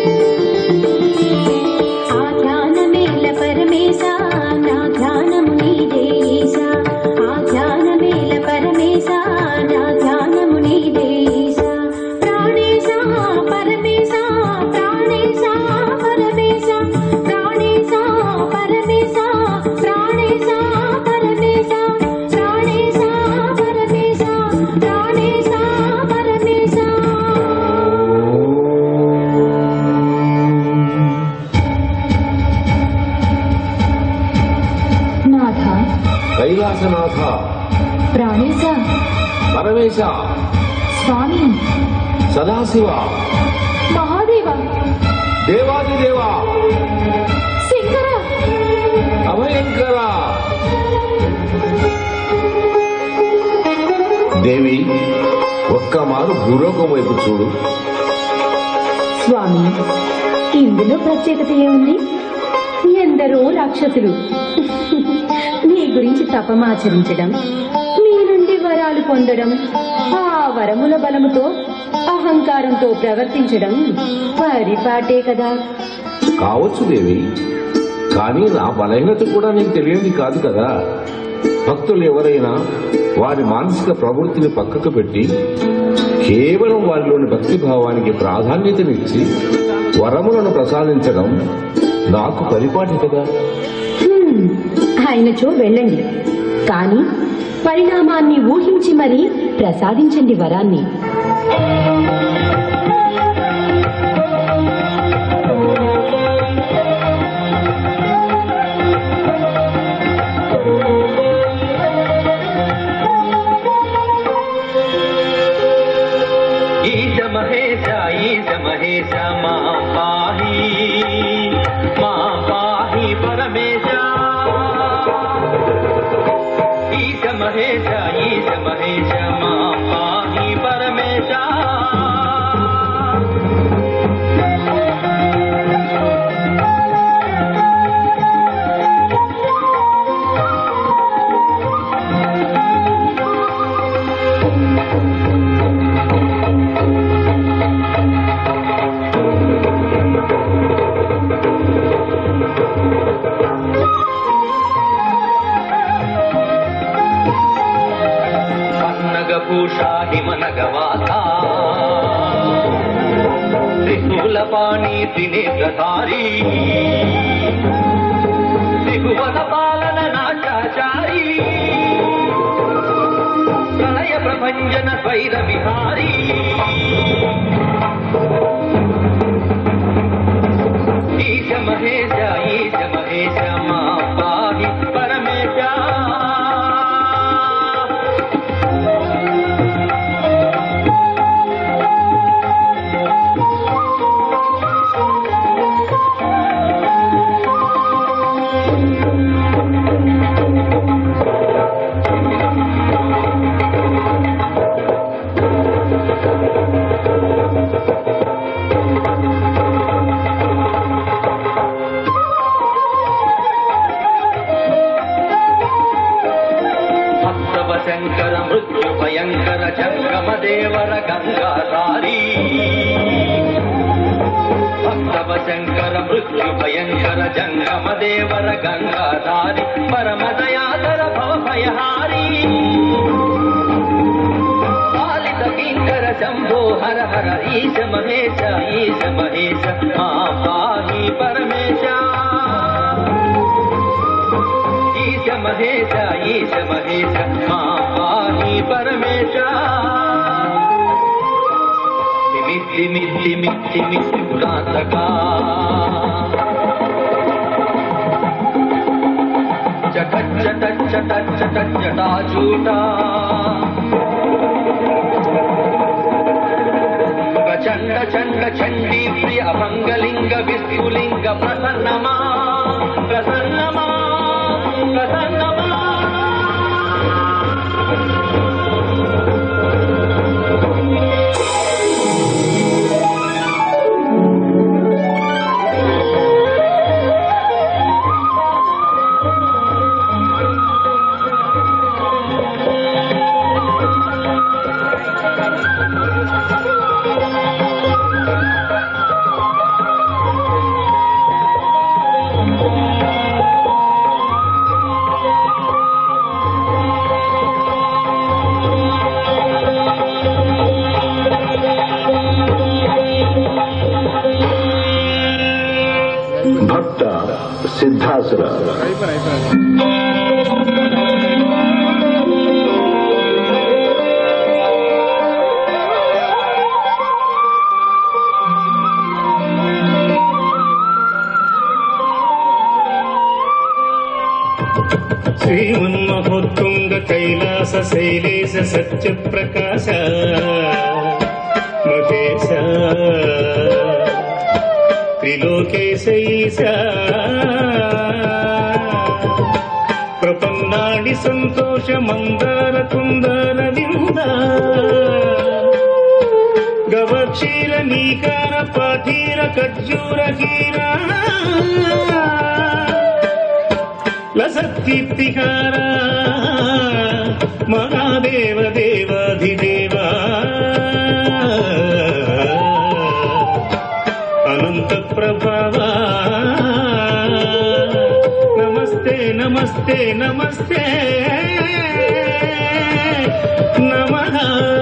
ఆ ధ్యానమేల పరమేశ నా ధ్యానము నీదే ఈశ ఆ ధ్యానమేల పరమేశ నా ధ్యానము నీదే ఈశ ప్రాణేశ పరమేశ ప్రాణేశ పరమేశ ప్రాణేశ పరమేశ ప్రాణేశ పరమేశ ప్రాణేశ పరమేశ ప్రాణేశ పరమేశ నాథ కైలాసనాథ ప్రాణేశ పరమేశ స్వామి సదాశివ మహాదేవ దేవాదిదేవ శంకర అభయంకర దేవి ఒక్క మారు భూలోకం వైపు చూడు స్వామి ఇందులో ప్రత్యేకత ఏముంది ఎందరో రాక్షసులు మీ గురించి తపమాచరించడం మీ నుండి వరాలు పొందడం ఆ వరముల బలముతో అహంకారంతో ప్రవర్తించడం పరిపాటే కదా కావచ్చు దేవి కానీ నా బలహీనత కూడా నీకు తెలియంది కాదు కదా భక్తులు ఎవరైనా వారి మానసిక ప్రవృత్తిని పక్కకు పెట్టి కేవలం వారిలోని భక్తి భావానికి ప్రాధాన్యతనిచ్చి వరములను ప్రసాదించడం నాకు పరిపాటి కదా హ్మ్, ఆయనచో వెళ్ళండి కానీ పరిణామాన్ని ఊహించి మరీ ప్రసాదించండి వరాన్ని ఈశ మహేశ ఈశ మహేశ మా పాహి మా పాహి పరమేశ మహేశ ఈశ మహేశ మా పాహి పరమేశ పన్నగభూషా హిమనగవాత త్రిశూలపాణి త్రినేత్రధారీ త్రిభువన పాలన నాశాచారీ ప్రళయ ప్రభంజన స్వైర విహారీ ఈశ మహేశ ఈశ మహేశ మా పాహి పరమేశ భక్తవ శంకర మృత్యు భయంకర జంగమ దేవర గంగాధారీ భక్తవ శంకర మృత్యు భయంకర జంగమ దేవర గంగాధారి పరమ దయాకర భవ భయహారీ పాలిత కింకర శంభో హర హర ఈశ మహేశ ఈశ మహేశ మా పాహి పరమేశ ఈశ మహేశ ఈశ మహేశ మా పాహి పరమేశ మిత్తి మిత్తి మిత్తి మిత్తి పురాతకా చట చట చట చట జటాజూటా చండ చండ చండీ ప్రియ అభంగలింగ విస్ఫులింగ ప్రసన్నమా ప్రసన్నమా ప్రసన్నమా భక్త సిద్ధాసుర శ్రీమన్మహోత్తుంగ కైలాస శైలేశ సత్య ప్రకాశ మహేశ త్రిలోకేశైశ ప్రపన్నాడి సంతోష మందార కుందార వింద గవక్షీర నీకార పాఠీర ఖర్జూర హీరా లసత్కీర్తిహార మహాదేవ దేవాధిదేవ అనంత ప్రభావ నమస్తే నమస్తే నమస్తే నమః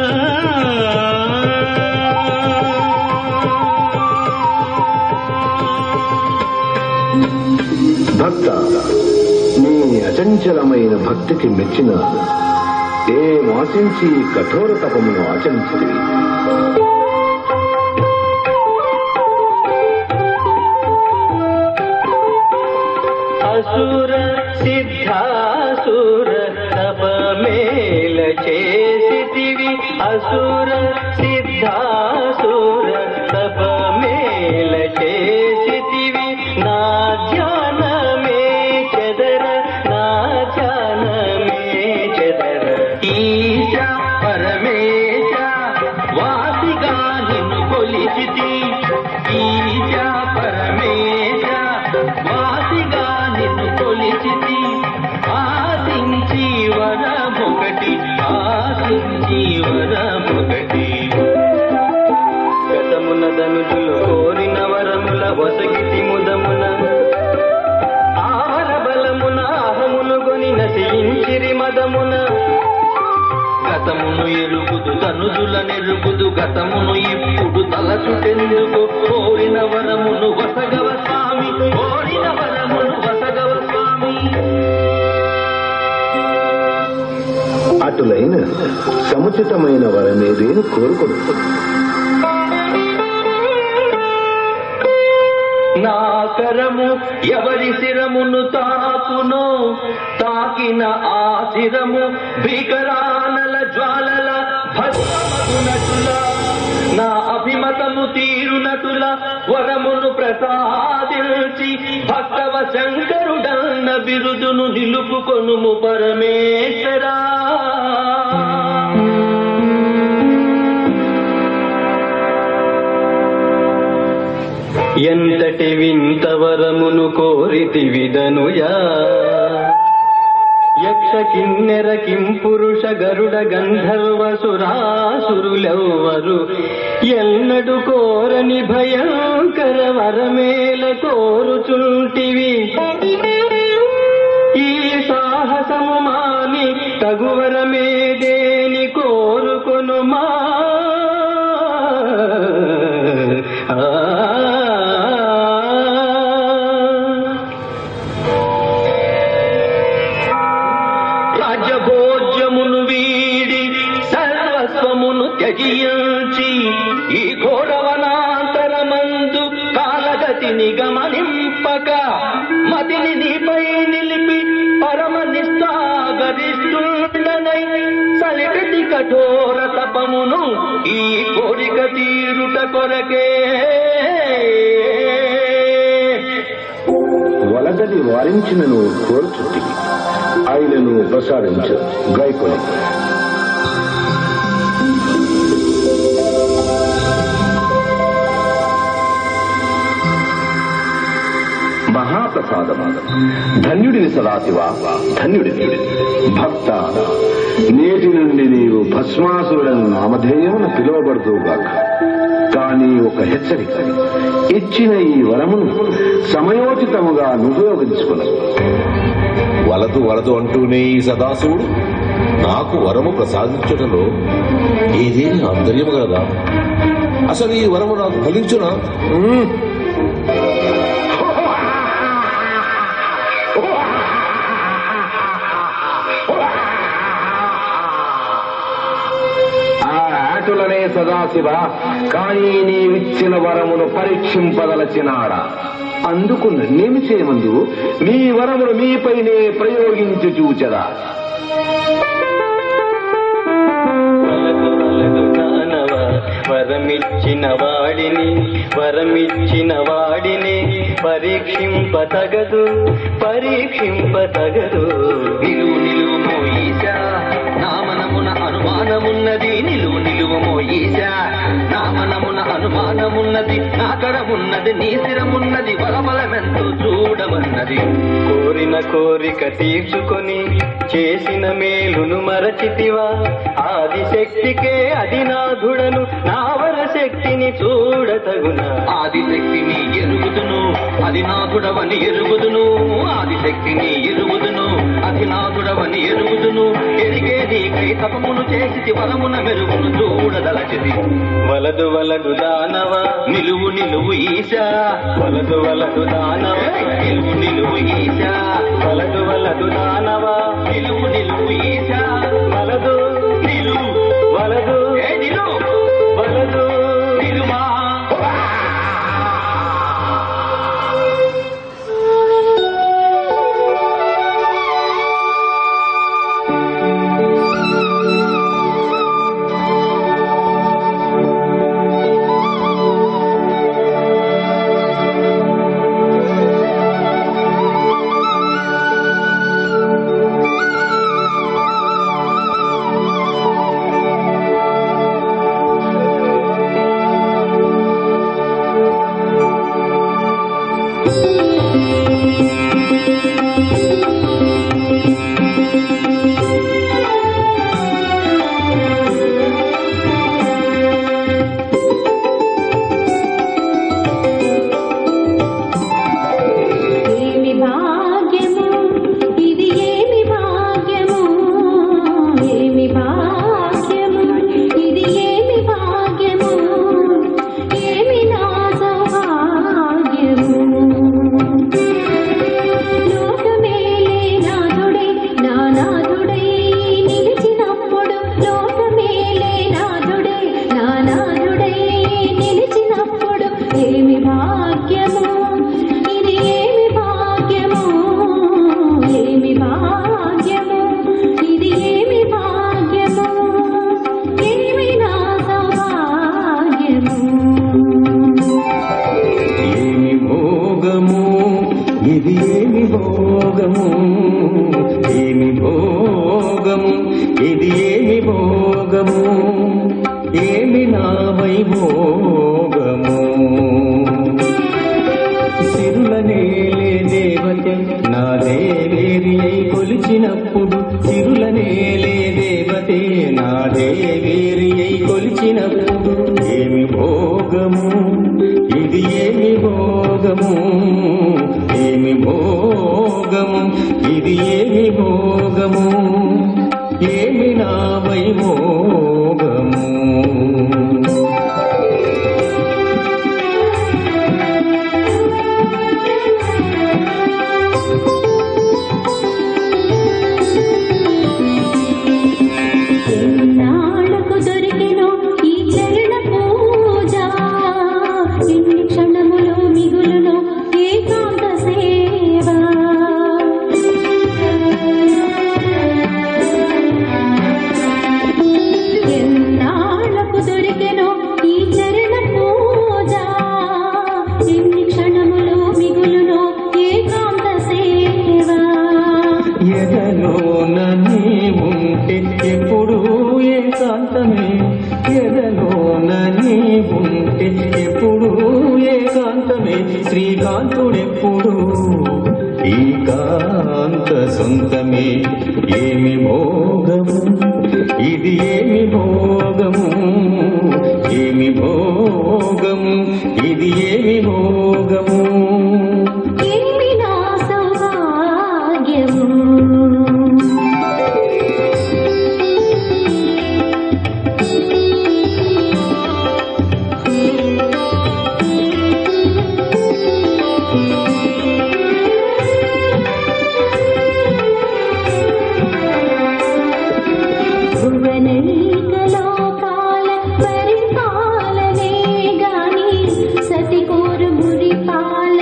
భక్త నీ అచంచలమైన భక్తికి మెచ్చిన ఏ వాసించి కఠోర తపమును ఆచరించింది అసుర సిద్ధాసుర తపమేల చేసితివి అసుర సిద్ధాసుర తపమేల చేసితివి నా ధ్యానమే చెదర నా ధ్యానమే చెదర వాసిగా నిన్ను కొలిచితి ఆశించి వరమొకటి ఆశించి వరమొకటి గతమున ధనుజులు కోరిన వరముల వసగితి ముదమున ఆవర బలమున అహమును కొని నశించిరి మదమున గతమును ఎరుగుదు ధనుజుల నెరుగుదు గతమును ఇప్పుడు తలచుటెందుకు కోరిన వరమును వసగవ స్వామి కోరిన వరమును వసగవ స్వామి అటులైన సముచితమైన వరమేదేను కోరుకుంటు నా కరము ఎవరి శిరమును తాకునో తాకిన ఆ శిరము భీకరానల జ్వాలల భస్మగునటుల నా అభిమతము తీరునటుల వరమును ప్రసాదించి భక్తవ శంకరుడన్న బిరుదును నిలుపుకొనుము పరమేశ్వరా ఎంతటి వింత వరమును కోరితి విదనుయా యక్ష కిన్నెర కింపురుష గరుడ గంధర్వ సురాసురులెవ్వరు ఎన్నడు కోరని భయంకర వరమేల కోరుచుంటివి ఈ సాహసము మాని తగువరమేదేని కోరుకొనుమా రాజ్యభోజ్యమును వీడి సర్వస్వమును త్యజించి ఈ ఘోరవనాంతరమందు కాలగతిని గమనింపక మతిని నీపై నిలిపి పరమ నిస్తాగరిస్తుండనై సలికటి కఠోర తపమును ఈ కోరిక తీరుట కొరకే వలగది వారించినను కోరుచుట్టి ఆయనను ప్రసాదించు గైకొని మహాప్రసాదమా ధన్యుడిని సదాశివ ధన్యుడిని భక్త నేటి నుండి నీవు భస్మాసురుడను నామధేయమున పిలువబడుతూగాక కానీ ఒక హెచ్చరిక ఇచ్చిన ఈ వరమును సమయోచితముగా నుపయోగించుకున్నావు వలదు వలదు అంటూనే ఈ సదాశివుడు నాకు వరము ప్రసాదించుటలో ఏదేని ఆంతర్యము గలదా అసలు ఈ వరము నాకు ఫలించునా ఉమ్. ఆ ఆటులనే సదాశివ కానీ నీవిచ్చిన వరమును పరీక్షింపదలచినాడా అందుకు నన్నేమి చేయమందు నీ వరమును మీపైనే ప్రయోగించి చూచదా వలదు వలదు కానవ వరమిచ్చిన వాడిని వరమిచ్చిన వాడిని పరీక్షింప తగదు పరీక్షింప తగదు నిలువు నిలువు మోయిసా నా మనమున అనుమానమున్నది నిలువు నిలువు మోయిసా నా మనమున అనుమానమున్నది నా కడమున్నది నీ శిరమున్నది బలబలమెంతో చూడమన్నది కోరిన కోరిక తీర్చుకొని చేసిన మేలును మరచితివా ఆదిశక్తికే అధినాథుడను నా వరశక్తిని చూడతగున ఆదిశక్తిని ఎరుగుదును అధినాథుడవని ఎరుగుదును ఆదిశక్తిని ఎరుగుదును అధినాథుడవని ఎరుగుదును ఎరిగే నీకై తపమును చేసి వరమున మెరుగును చూడదలచిది వలదు వలదు దానవ నిలువు నిలువు ఈశా వలదు వలదు దానవ నిలువు నిలువు ఈశా వలదు వలదు దానవ నిలువు నిలువు ఈశా వలదు నిలువు వలదు నిలువు వలదు నిలువా ఇది ఏమి భోగము ఏమి భోగము ఇది ఏమి భోగము ఏమి నా వైభోగము సిరుల నేలే దేవతే నా దేవేరి అయి కొలిచినప్పుడు సిరుల నేలే దేవతే నా దేవేరి అయి కొలిచినప్పుడు ఏమి భోగము ఇది ఏమి భోగము ఏమి భోగము ఇది ఏమి భోగము ఏమి నా వైభోగము ఎన్నాళ్ళకు దొరికెనో ఈ చరణ పూజ ఎన్ని క్షణములు మిగులునో ఏకాంత సేవ ఎన్నాళ్ళకు దొరికెనో ఈ చరణ పూజ ఎన్ని క్షణములు మిగులునో ఏకాంత సేవ ఎదలోన నీ ఉంటే ఎప్పుడు ఏకాంతమే ఎదలోన నీ ఉంటే ఎప్పుడు ఏకాంతమే శ్రీకాంతుడెప్పుడు ఏకాంత సొంతమే ఏమి భోగము ఇది ఏమి భోగము ఏమి భోగము ఇది ఏమి భోగము ఏమి నా సౌభాగ్యము భువనైక లోకాల పరిపాలనే గాని సతి కోరు మురిపాల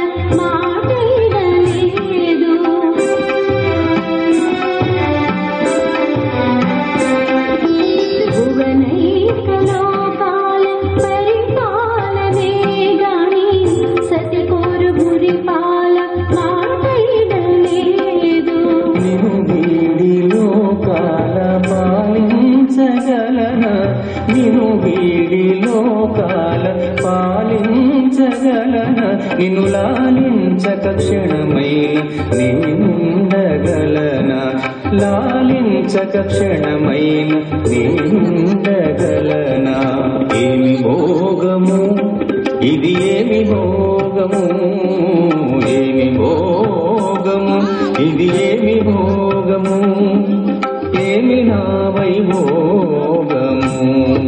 మాటేడలేదు భువనైక లోకాల పరిపాలనే గాని సతి కోరు మురిపాల మాటేడలేదు నిను వీడి లోకాల పాలించగలన నిను వీడి లోకాల పాలించగలన నిన్ను లాలించక క్షణమైన నేనుండగలన లాలించక క్షణమైన నేనుండగలన ఏమి భోగము ఇది ఏమి భోగము ఏమి భోగము ఇది ఏమి భోగము ఏమి నా వైభోగము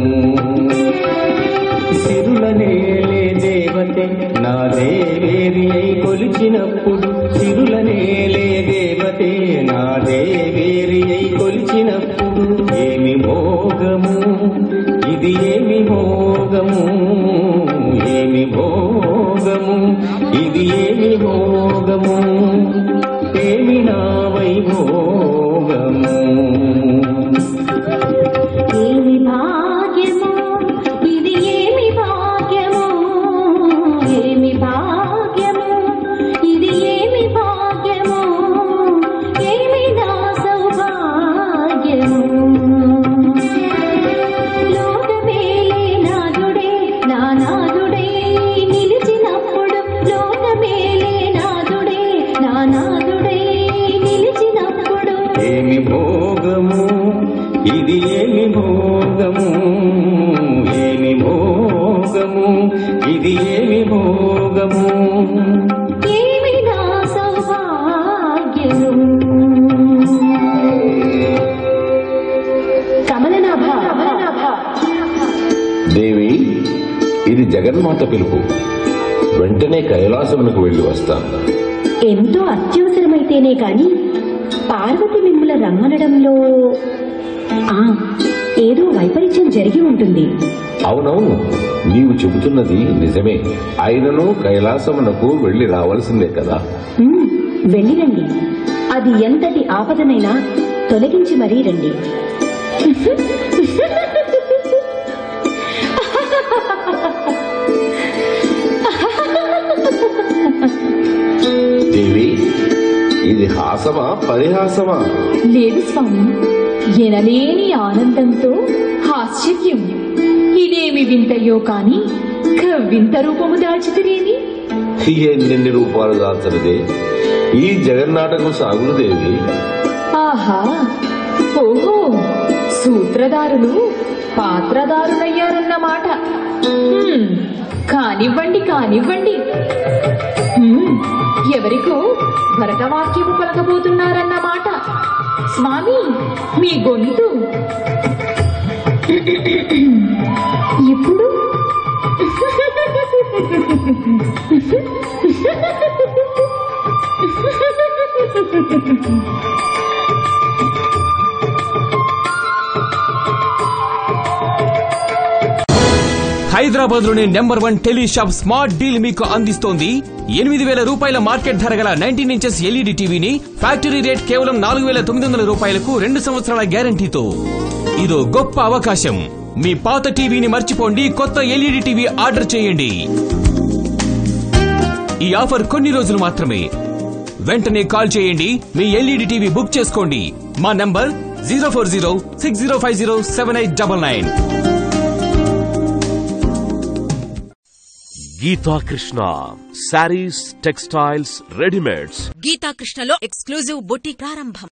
సిరుల నేలే దేవతే నా దేవేరి అయి కొలిచినప్పుడు సిరుల నేలే దేవతే నా దేవేరి అయి కొలిచినప్పుడు ఏమి భోగము ఇది ఏమి భోగము ఏమి భోగము ఇది ఏమి భోగము ఏమి నా వైభోగము ఏమి భాగ్యము ఇది ఏమి భాగ్యము ఏమి భాగ్యము ఇది ఏమి భాగ్యము ఏమి నా సౌభాగ్యము లోకమేలే నాదుడే నా నాదుడే నిలిచినప్పుడు లోకమేలే నాదుడే నా నాదుడే నిలిచినప్పుడు ఏమి భోగము ఇది ఏమి భోగము ఏమి భోగము ఇది ఏమి భోగము ఏమి నా సౌభాగ్యము కమలనాభ దేవి ఇది జగన్మాత పిలుపు వెంటనే కైలాసమునకు వెళ్ళి వస్తాను ఎంతో అత్యవసరమైతేనే కాని పార్వతి మిమ్ముల రమ్మనడంలో ఆ ఏదో వైపరీత్యం జరిగి ఉంటుంది అవునవును నీవు చెబుతున్నది నిజమే అయినను కైలాసమునకు వెళ్లి రావాల్సిందే కదా ఉమ్, వెళ్ళిరండి అది ఎంతటి ఆపదనైనా తొలగించి మరీ రండి దేవి ఇది హాసమా పరిహాసమా లేదు స్వామి ఎనలేని ఆనందంతో ఆశ్చర్యం ఇదేమి వింతయో కాని వింత రూపము దాల్చితిరేమి ఎన్నెన్ని రూపాలు దాల్చనిదే ఈ జగన్నాటకం సాగులు దేవి ఆహా ఓహో సూత్రధారులు పాత్రధారులయ్యారన్నమాట హ్మ్, కానివ్వండి కానివ్వండి హ్మ్, ఎవరికో భరతవాక్యము పలకబోతున్నారన్నమాట స్వామి మీ గొంతు ఇప్పుడు హైదరాబాద్ లోని number one tele shop smart deal మీకు అందిస్తోంది ఎనిమిది వేల రూపాయల మార్కెట్ ధర గల నైన్టీన్ ఇంచెస్ ఎల్ఈడి టీవీని ఫ్యాక్టరీ రేట్ కేవలం నాలుగు వేల తొమ్మిది వందల రూపాయలకు రెండు సంవత్సరాల గ్యారంటీతో ఇదో గొప్ప అవకాశం మీ పాత టీవీని మర్చిపోండి కొత్త ఎల్ఈడి టీవీ ఆర్డర్ చేయండి ఈ ఆఫర్ కొన్ని రోజులు మాత్రమే వెంటనే కాల్ చేయండి మీ ఎల్ఈడి టీవీ బుక్ చేసుకోండి మా number zero four zero six zero five zero seven eight double nine Geetha Krishna sarees textiles readymades గీతాకృష్ణలో ఎక్స్క్లూజివ్ బొటిక్ ప్రారంభం